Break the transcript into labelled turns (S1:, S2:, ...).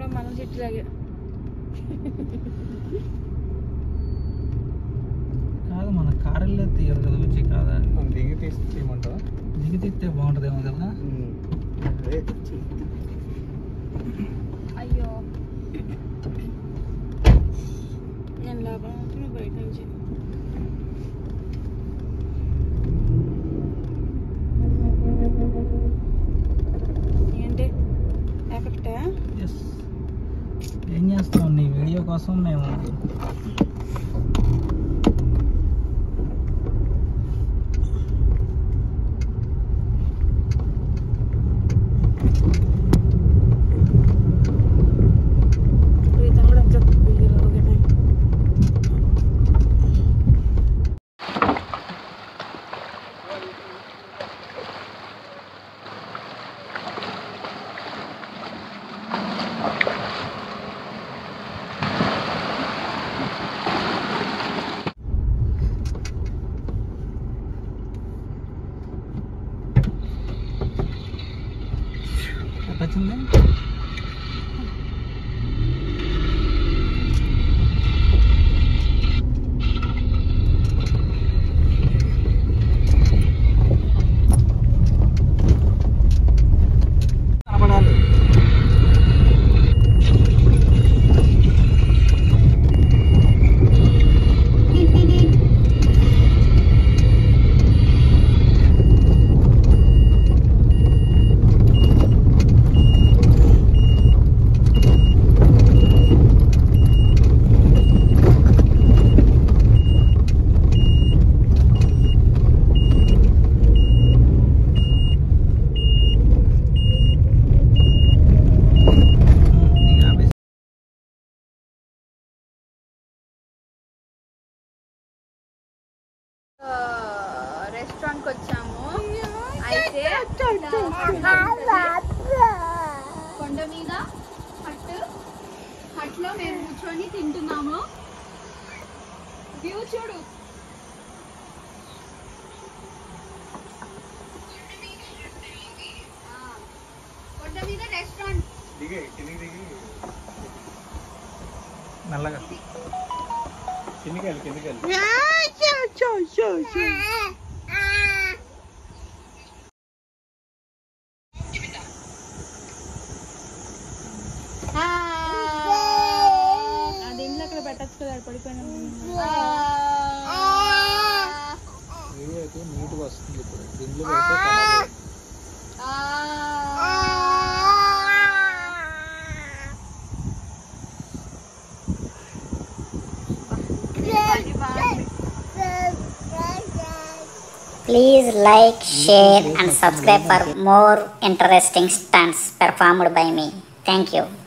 S1: కూడా మనం చెట్టులాగే
S2: కాదు మన కారు వెళ్ళే తీయదు కదా వచ్చి కాదా
S3: మనం దిగి తీసి చేయమంటావా
S2: దిగి తిస్తే బాగుంటుందేమో కదా
S3: అదే చెయ్యి.
S1: అయ్యో నేను లోపల ఉంటున్నా బయట నుంచి ఏంటి ఎఫెక్టా
S2: ఎస్ ఏం చేస్తాం నీ వీడియో కోసం మేము
S1: ప్రీతం కూడా వచ్చేస్తుంది వీడియోలో ఒకటే
S2: ఎట్లా వచ్చింది కనపడాలి నీకు ఆపేసి
S1: రెస్టారెంట్కి వచ్చాము అయితే కొండ మీద హట్ హట్లో మేము కూర్చొని తింటున్నాము వ్యూ చూడు ఆ, కొండ మీద రెస్టారెంట్
S3: దిగి కిందికి దిగి
S2: మెల్లగా
S3: కిందికి వెళ్ళి కిందికి వెళ్ళి
S1: అది ఇంట్లో అక్కడ పెట్టచ్చు కదా పడిపోయిన
S3: వీడియో అయితే నీట్గా వస్తుంది ఇప్పుడు దీంట్లో పెడితే కనబడదు.
S4: Please like, share and subscribe for more interesting stunts performed by me. Thank you.